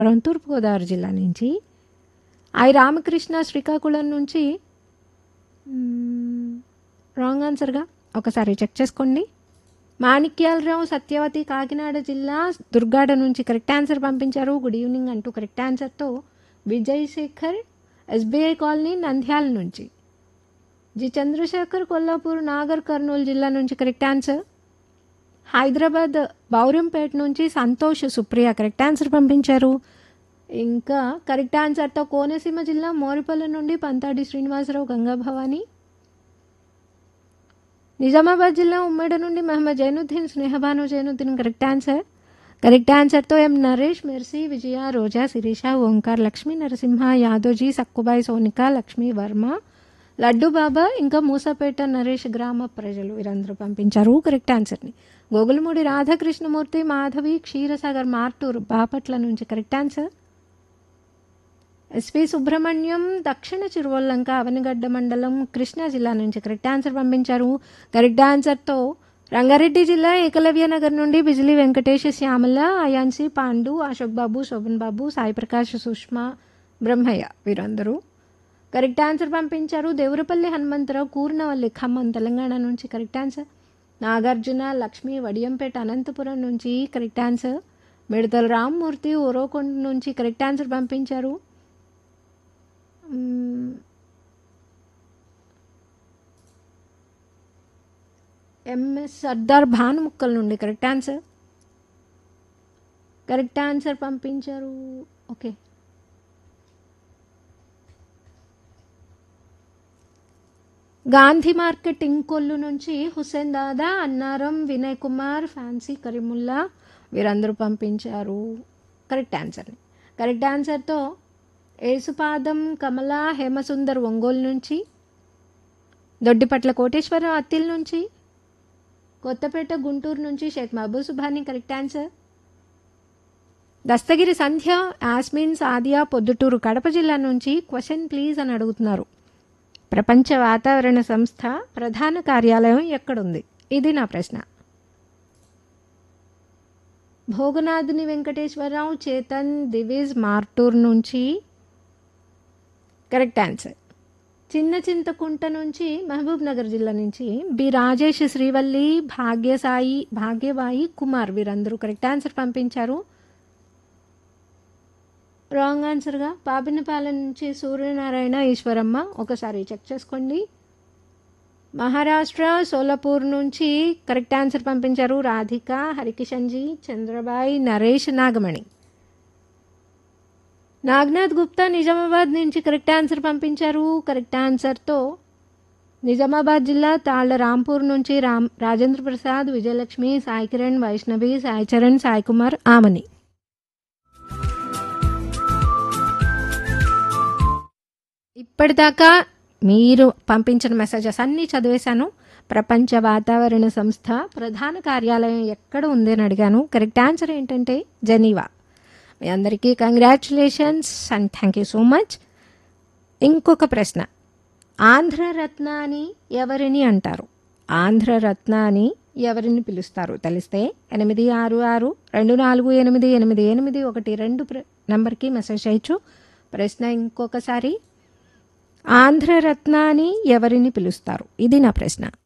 పురం తూర్పుగోదావరి జిల్లా నుంచి ఐ రామకృష్ణ శ్రీకాకుళం నుంచి రాంగ్ ఆన్సర్గా ఒకసారి చెక్ చేసుకోండి మాణిక్యాలరావు సత్యవతి కాకినాడ జిల్లా దుర్గాడ నుంచి కరెక్ట్ ఆన్సర్ పంపించారు గుడ్ ఈవినింగ్ అంటూ కరెక్ట్ ఆన్సర్తో విజయ్ శేఖర్ ఎస్బీఐ కాలనీ నంద్యాల నుంచి జి చంద్రశేఖర్ కొల్లాపూర్ నాగర్ కర్నూలు జిల్లా నుంచి కరెక్ట్ ఆన్సర్ హైదరాబాద్ బౌరంపేట నుంచి సంతోష్ సుప్రియ కరెక్ట్ ఆన్సర్ పంపించారు ఇంకా కరెక్ట్ ఆన్సర్తో కోనసీమ జిల్లా మోరిపల్లి నుండి పంతాడి శ్రీనివాసరావు గంగా భవానీ నిజామాబాద్ జిల్లా ఉమ్మడి నుండి Mohammed Zainuddin Snehabanu Zainuddin correct answer correct ఆన్సర్తో ఎం నరేష్ మెర్సీ విజయ రోజా శిరీష ఓంకార్ లక్ష్మీ నరసింహ యాదోజీ సక్కుబాయి సోనిక లక్ష్మీ వర్మ లడ్డు బాబా ఇంకా మూసాపేట నరేష్ గ్రామ ప్రజలు వీరందరూ పంపించారు కరెక్ట్ ఆన్సర్ని గోగులమూడి రాధాకృష్ణమూర్తి మాధవి క్షీరసాగర్ మార్టూరు బాపట్ల నుంచి కరెక్ట్ ఆన్సర్ ఎస్పి సుబ్రహ్మణ్యం దక్షిణ చిరువల్లంక అవనిగడ్డ మండలం కృష్ణా జిల్లా నుంచి కరెక్ట్ ఆన్సర్ పంపించారు కరెక్ట్ ఆన్సర్తో రంగారెడ్డి జిల్లా ఏకలవ్య నగర్ నుండి బిజిలీ వెంకటేష్ శ్యామల అయాన్సి పాండు అశోక్ బాబు శోభన్ బాబు సాయి ప్రకాష్ సుష్మా బ్రహ్మయ్య వీరందరూ కరెక్ట్ ఆన్సర్ పంపించారు దేవరపల్లి హనుమంతరావు కూర్నవల్లి ఖమ్మం తెలంగాణ నుంచి కరెక్ట్ ఆన్సర్ నాగార్జున లక్ష్మి వడియంపేట అనంతపురం నుంచి కరెక్ట్ ఆన్సర్ మిడతల రామ్మూర్తి ఓరోకొండ నుంచి కరెక్ట్ ఆన్సర్ పంపించారు మ్మ్. ఎంఎస్ సర్దార్ భానుముక్కల్ నుండి కరెక్ట్ ఆన్సర్ కరెక్ట్ ఆన్సర్ పంపించారు ఓకే గాంధీ మార్కెట్ ఇంకొల్లు నుంచి హుసేన్ దాదా అన్నారం వినయ్ కుమార్ ఫ్యాన్సీ కరీముల్లా వీరందరూ పంపించారు కరెక్ట్ ఆన్సర్ని కరెక్ట్ ఆన్సర్తో ఏసుపాదం కమల హేమసుందర్ ఒంగోలు నుంచి దొడ్డిపట్ల కోటేశ్వరం అత్తిల్ నుంచి కొత్తపేట గుంటూరు నుంచి షేక్ మహబూబ్ సుభాని కరెక్ట్ ఆన్సర్ దస్తగిరి సంధ్య యాస్మిన్ సాదియా పొద్దుటూరు కడప జిల్లా నుంచి క్వశ్చన్ ప్లీజ్ అని అడుగుతున్నారు ప్రపంచ వాతావరణ సంస్థ ప్రధాన కార్యాలయం ఎక్కడుంది ఇది నా ప్రశ్న భోగనాథుని వెంకటేశ్వరరావు చేతన్ దివిజ్ మార్టూర్ నుంచి కరెక్ట్ ఆన్సర్ చిన్న చింతకుంట నుంచి మహబూబ్ నగర్ జిల్లా నుంచి బి రాజేష్ శ్రీవల్లి భాగ్యసాయి భాగ్యవాయి కుమార్ వీరందరూ కరెక్ట్ ఆన్సర్ పంపించారు రాంగ్ ఆన్సర్గా పాపినపాలెం నుంచి సూర్యనారాయణ ఈశ్వరమ్మ ఒకసారి చెక్ చేసుకోండి మహారాష్ట్ర సోలాపూర్ నుంచి కరెక్ట్ ఆన్సర్ పంపించారు రాధిక హరికిషన్జీ చంద్రబాయి నరేష్ నాగమణి నాగ్నాథ్ గుప్తా నిజామాబాద్ నుంచి కరెక్ట్ ఆన్సర్ పంపించారు కరెక్ట్ ఆన్సర్తో నిజామాబాద్ జిల్లా తాళ్ల రాంపూర్ నుంచి రామ్ రాజేంద్ర ప్రసాద్ విజయలక్ష్మి సాయి కిరణ్ వైష్ణవి సాయి చరణ్ సాయి కుమార్ ఆమని ఇప్పటిదాకా మీరు పంపించిన మెసేజెస్ అన్నీ చదివేశాను ప్రపంచ వాతావరణ సంస్థ ప్రధాన కార్యాలయం ఎక్కడ ఉంది అని అడిగాను కరెక్ట్ ఆన్సర్ ఏంటంటే జెనీవా మీ అందరికీ congratulations and thank you so much ఇంకొక ప్రశ్న ఆంధ్రరత్న అని ఎవరిని అంటారు ఆంధ్రరత్న అని ఎవరిని పిలుస్తారు తెలిస్తే ఎనిమిది ఆరు ఆరు రెండు నాలుగు ఎనిమిది ఎనిమిది ఎనిమిది ఒకటి రెండు ప్ర నెంబర్కి మెసేజ్ చేయొచ్చు ప్రశ్న ఇంకొకసారి ఆంధ్రరత్న అని ఎవరిని పిలుస్తారు ఇది నా ప్రశ్న